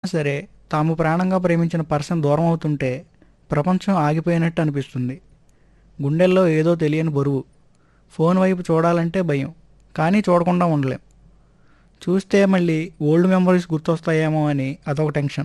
సరే తాము ప్రాణంగా ప్రేమించిన పర్సన్ దూరం అవుతుంటే ప్రపంచం ఆగిపోయినట్టు అనిపిస్తుంది గుండెల్లో ఏదో తెలియని బరువు ఫోన్ వైపు చూడాలంటే భయం కానీ చూడకుండా ఉండలేం చూస్తే మళ్ళీ ఓల్డ్ మెమరీస్ గుర్తొస్తాయేమో అని అదొక టెన్షన్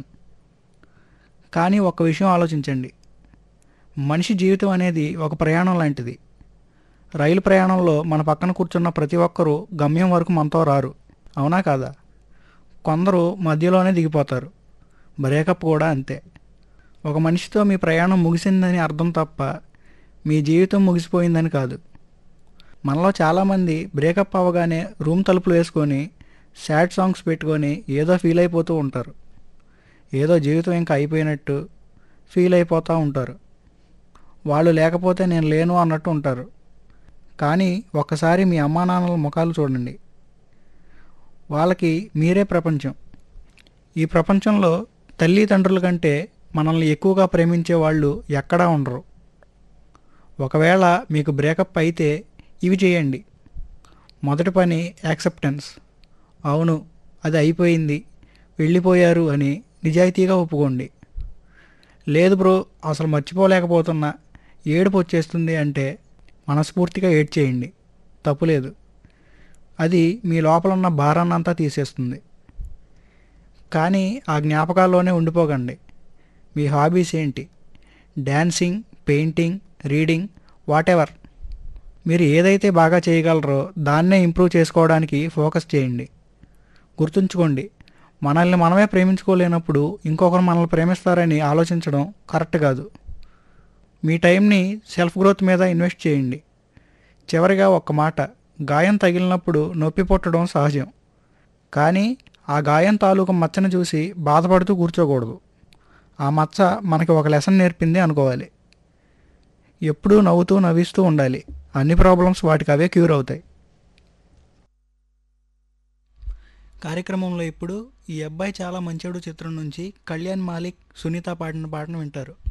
కానీ ఒక్క విషయం ఆలోచించండి మనిషి జీవితం అనేది ఒక ప్రయాణం లాంటిది రైలు ప్రయాణంలో మన పక్కన కూర్చున్న ప్రతి ఒక్కరూ గమ్యం వరకు మనతో రారు అవునా కాదా కొందరు మధ్యలోనే దిగిపోతారు బ్రేకప్ కూడా అంతే ఒక మనిషితో మీ ప్రయాణం ముగిసిందని అర్థం తప్ప మీ జీవితం ముగిసిపోయిందని కాదు మనలో చాలామంది బ్రేకప్ అవ్వగానే రూమ్ తలుపులు వేసుకొని సాడ్ సాంగ్స్ పెట్టుకొని ఏదో ఫీల్ అయిపోతూ ఉంటారు ఏదో జీవితం ఇంకా అయిపోయినట్టు ఫీల్ అయిపోతూ ఉంటారు వాళ్ళు లేకపోతే నేను లేను అన్నట్టు ఉంటారు కానీ ఒక్కసారి మీ అమ్మా నాన్నల ముఖాలు చూడండి వాళ్ళకి మీరే ప్రపంచం ఈ ప్రపంచంలో తల్లిదండ్రుల కంటే మనల్ని ఎక్కువగా ప్రేమించే వాళ్ళు ఎక్కడా ఉండరు ఒకవేళ మీకు బ్రేకప్ అయితే ఇవి చేయండి మొదటి పని యాక్సెప్టెన్స్ అవును అది అయిపోయింది వెళ్ళిపోయారు అని నిజాయితీగా ఒప్పుకోండి లేదు బ్రో అసలు మర్చిపోలేకపోతున్నా ఏడుపు వచ్చేస్తుంది అంటే మనస్ఫూర్తిగా ఏడ్చేయండి తప్పులేదు అది మీ లోపల ఉన్న భారాన్నంతా తీసేస్తుంది కానీ ఆ జ్ఞాపకాల్లోనే ఉండిపోకండి మీ హాబీస్ ఏంటి డ్యాన్సింగ్ పెయింటింగ్ రీడింగ్ వాటెవర్ మీరు ఏదైతే బాగా చేయగలరో దాన్నే ఇంప్రూవ్ చేసుకోవడానికి ఫోకస్ చేయండి గుర్తుంచుకోండి మనల్ని మనమే ప్రేమించుకోలేనప్పుడు ఇంకొకరు మనల్ని ప్రేమిస్తారని ఆలోచించడం కరెక్ట్ కాదు మీ టైంని సెల్ఫ్ గ్రోత్ మీద ఇన్వెస్ట్ చేయండి చివరిగా ఒక్క మాట గాయం తగిలినప్పుడు నొప్పి పుట్టడం సహజం కానీ ఆ గాయం తాలూకు మచ్చను చూసి బాధపడుతూ కూర్చోకూడదు ఆ మచ్చ మనకి ఒక లెసన్ నేర్పింది అనుకోవాలి ఎప్పుడూ నవ్వుతూ నవ్విస్తూ ఉండాలి అన్ని ప్రాబ్లమ్స్ వాటికి అవే క్యూర్ అవుతాయి కార్యక్రమంలో ఇప్పుడు ఈ అబ్బాయి చాలా మంచోడు చిత్రం నుంచి కళ్యాణ్ మాలిక్ సునీత పాడిన పాటను వింటారు